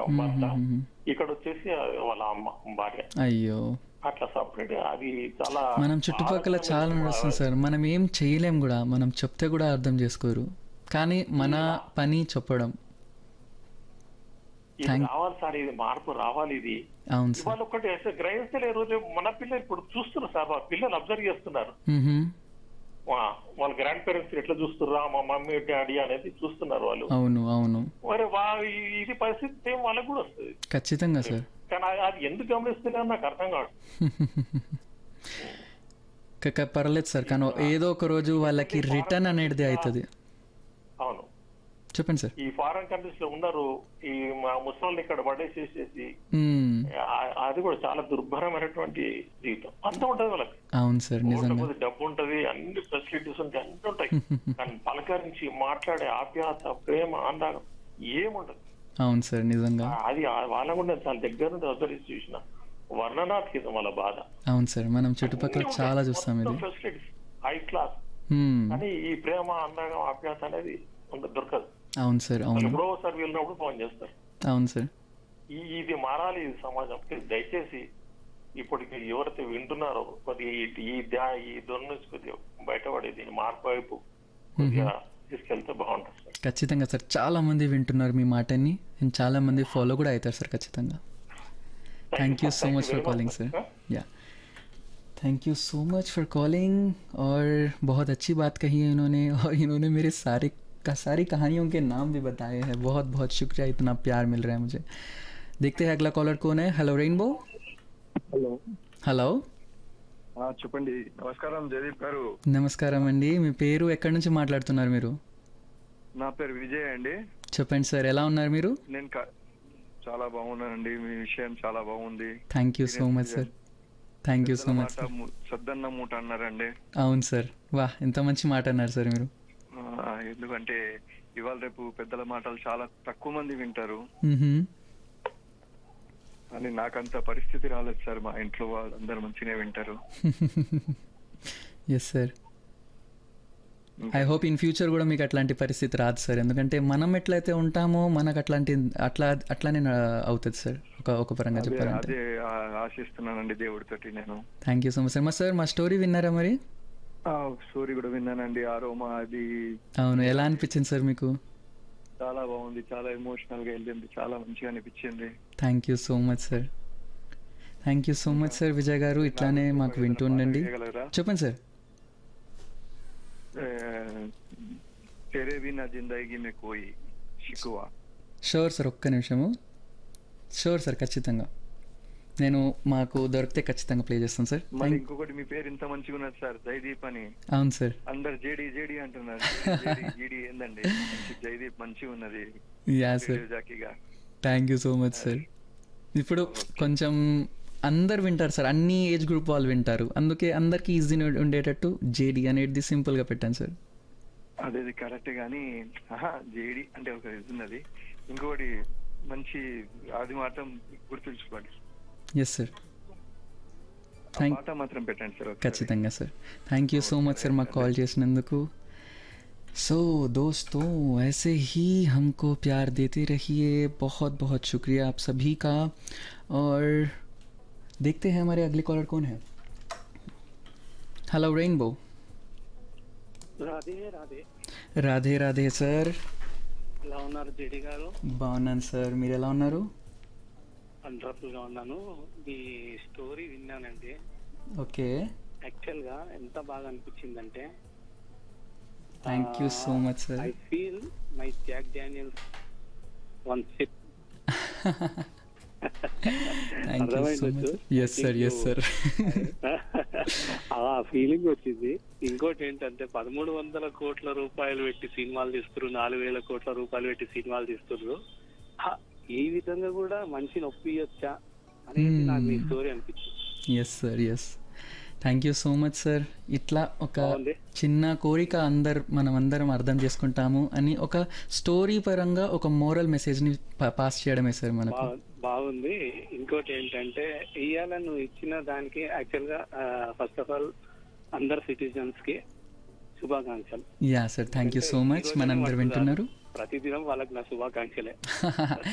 భర్త ఇక్కడ వచ్చేసి వాళ్ళ అమ్మ భార్య అయ్యో అట్లా సపరేట్ అది చాలా మనం చుట్టుపక్కల చాలా నడుస్తుంది సార్ మనం ఏం చేయలేం కూడా మనం చెప్తే కూడా అర్థం చేసుకోరు కానీ మన పని చెప్పడం ఇది రావాలి సార్ ఇది మార్పు రావాలి ఇది అవును సార్ ఇవాళ ఒకటి అసలు గ్రహిస్తలే రోజు మన పిల్లలు ఇప్పుడు చూస్తున్నారు సార్ మా పిల్లలు అబ్జర్వ్ చేస్తున్నారు మ్హూ. వా- వాళ్ళ గ్రాండ్ పేరెంట్స్ ఎట్లా చూస్తుర్రా మా మమ్మీ డాడీ అనేది చూస్తున్నారు వాళ్ళు అవును అవును మరి వా ఈ- ఇది పరిస్థితి సేమ్ వాళ్ళకు కూడా వస్తుంది ఖచ్చితంగా సార్ కానీ అది- అది ఎందుకు గమనిస్తున్నారు నాకు అర్థం కాదు క- క- పర్లేదు సార్ కానీ ఏదో ఒక రోజు వాళ్ళకి రిటర్న్ అనేది అవుతుంది అవును చెప్పండి సార్ ఈ ఫారెన్ కంట్రీస్ లో ఉన్నారు ఈ మా ముసలి ఇక్కడ పడేసేసేసి మ్మ్. ఆ- అది కూడా చాలా దుర్భరమైనటువంటి జీవితం అంత ఉంటది వాళ్ళకి అవును సార్ నిజంగా కొద్ది డబ్బు ఉంటది అన్ని ఫెసిలిటీస్ ఉంటాయి అన్ని ఉంటాయి కానీ పలకరించి మాట్లాడే ఆప్యాయత ప్రేమ ఆందాగం ఏముండదు అవును సార్ నిజంగా అది ఆ- వాళ్ళ కూడా నేను చాలా దగ్గర నుండి అబ్జర్వ్ చూసిన వర్ణనాతీతం వాళ్ళ బాధ అవును సార్ మనం చుట్టుపక్కల చాలా చూస్తాం ఇది ఫెసిలిటీస్ హై క్లాస్ మ్మ్. కానీ ఈ ప్రేమ అందాగం ఆప్యాయత అనేది ఉండదు దొరకదు అవును సార్ వాళ్ళు అవును ఎప్పుడో ఒకసారి వెళ్ళినప్పుడు ఫోన్ చేస్తారు అవును సార్ ఈ ఇది మారాలి ఇది సమాజం ప్లీజ్ దయచేసి ఇప్పటికి ఎవరైతే వింటున్నారో కొద్దిగా ఈ- ఈ దా ఈ దొర నుంచి కొద్దిగా బయటపడి దీని మార్పు వైపు కొద్దిగా తీసుకెళ్తే బాగుంటుంది సార్ ఖచ్చితంగా సార్ చాలా మంది వింటున్నారు మీ మాటని అండ్ చాలా మంది ఫాలో కూడా అవుతారు సార్ ఖచ్చితంగా thank you so much for calling sir या thank you so much for calling और बहुत अच्छी बात कही है इन्होंने और इन्होंने मेरे सारे का सारी कहानियों के नाम भी बताए हैं बहुत बहुत शुक्रिया इतना प्यार मिल रहा है मुझे देखते हैं अगला कॉलर कौन है हेलो रेनबो హలో హలో ఆ, చెప్పండి నమస్కారం జయదీప్ గారు నమస్కారం అండి మీ పేరు ఎక్కడి నుంచి మాట్లాడుతున్నారు మీరు నా పేరు విజయ్ అండి చెప్పండి సార్ ఎలా ఉన్నారు మీరు నేను క- చాలా బాగున్నానండి మీ విషయం చాలా బాగుంది thank you so much sir thank you so పెద్దల మచ్ మాట ము- సద్దన్న మూట అన్నారండి అవును సార్ వా ఎంత మంచి మాట అన్నారు సార్ మీరు ఆ, ఎందుకంటే ఇవాళ రేపు పెద్దల మాటలు చాలా తక్కువ మంది వింటారు మ్మ్హమ్. అని నాకంత పరిస్థితి రాలేదు సార్ మా ఇంట్లో వాళ్ళందరూ మంచిగా వింటారు yes sir I hope in future కూడా మీకు అట్లాంటి పరిస్థితి రాదు సార్ ఎందుకంటే మనం ఎట్లయితే ఉంటామో మనకు అట్లాంటి అట్లా అట్లానే నా- అవుతుంది సార్ ఒక ఒక పరంగా అదే చెప్పాలంటే అదే ఆ, ఆశిస్తున్నానండి దేవుడితోటి నేను thank you so much sir మా సార్ మా స్టోరీ విన్నారా మరి ఆ, స్టోరీ కూడా విన్నానండి ఆ రోమా అది అవును ఎలా అనిపించింది సార్ మీకు చాలా బాగుంది చాలా ఎమోషనల్ గా వెళ్ళింది చాలా మంచిగా అనిపించింది thank you so much sir thank you so much sir Vijay garu ఇట్లానే మాకు వింటూ ఉండండి చేయగలరా చెప్పండి సార్ तेरे बिना जिंदगी में कोई शिकवा షూర్ సార్ ఒక్క నిమిషము షూర్ సార్ ఖచ్చితంగా నేను మాకు దొరికితే ఖచ్చితంగా ప్లే చేస్తాను సార్ మళ్ళీ ఇంకొకటి మీ పేరు ఇంత మంచిగా ఉన్నది సార్ జయదీప్ అని అవును సార్ అందరు జేడి జేడి అంటున్నారు జేడి జీడి ఏందండి మంచి జయదీప్ మంచిగా ఉన్నది యా సార్ రేడియో జాకీగా thank you so much sir ఇప్పుడు కొంచెం అందరు వింటారు సార్ అన్ని ఏజ్ గ్రూప్ వాళ్ళు వింటారు అందుకే అందరికి ఈజీ ఉండేటట్టు జేడి అనేది సింపుల్గా పెట్టాను సార్ అదే కరెక్ట్ గానీ ఆహా జేడి అంటే ఒక ఇది ఉన్నది ఇంకొకటి మంచి అది మాత్రం గుర్తుంచుకోండి ఎస్ సార్ ఆ థ్యాంక్ పాట మాత్రం పెట్టండి సార్ ఒకసారి. ఖచ్చితంగా sir thank you so much sir మాకు కాల్ చేసినందుకు सो दोस्तों ऐसे ही हमको प्यार देते रहिए बहुत बहुत शुक्रिया आप सभी का और देखते हैं हमारे अगले कॉलर कौन है hello rainbow Radhe Radhe Radhe Radhe sir ఎలా ఉన్నారు జేడి గారు బాగున్నాను సార్ మీరు ఎలా ఉన్నారు వండర్ఫుల్ గా ఉన్నాను మీ స్టోరీ విన్నానండి ఓకే యాక్చువల్ గా ఎంత బాగా అనిపించిందంటే thank you so much I sir feel my Jack Daniels one sip thank you so much yes sir yes sir ఆ ఫీలింగ్ వచ్చింది ఇంకోటి ఏంటంటే పదమూడు వందల కోట్ల రూపాయలు పెట్టి సినిమాలు తీస్తున్నారు నాలుగు వేల కోట్ల రూపాయలు పెట్టి సినిమాలు తీస్తున్నారు హ, ఈ విధంగా కూడా మనిషిని ఒప్పియొచ్చా అనేది Hmm. నాకు మీ స్టోరీ అనిపించింది yes sir yes thank you so much sir ఇట్లా ఒక బాగుంది. చిన్న కోరిక అందరు మనం అందరం అర్థం చేసుకుంటాము అని ఒక స్టోరీ పరంగా ఒక మోరల్ మెసేజ్ని పాస్ చేయడమే సార్ మనకు బాగు- బాగుంది ఇంకోటి ఏంటంటే ఇవాళ నువ్వు ఇచ్చిన దానికి యాక్చువల్ గా ఫస్ట్ ఆఫ్ ఆల్ అందరు సిటిజన్స్ కి శుభాకాంక్షలు yeah sir thank you so much మనందరు వింటున్నారు ప్రతిదినం వాళ్ళకి నా శుభాకాంక్షలే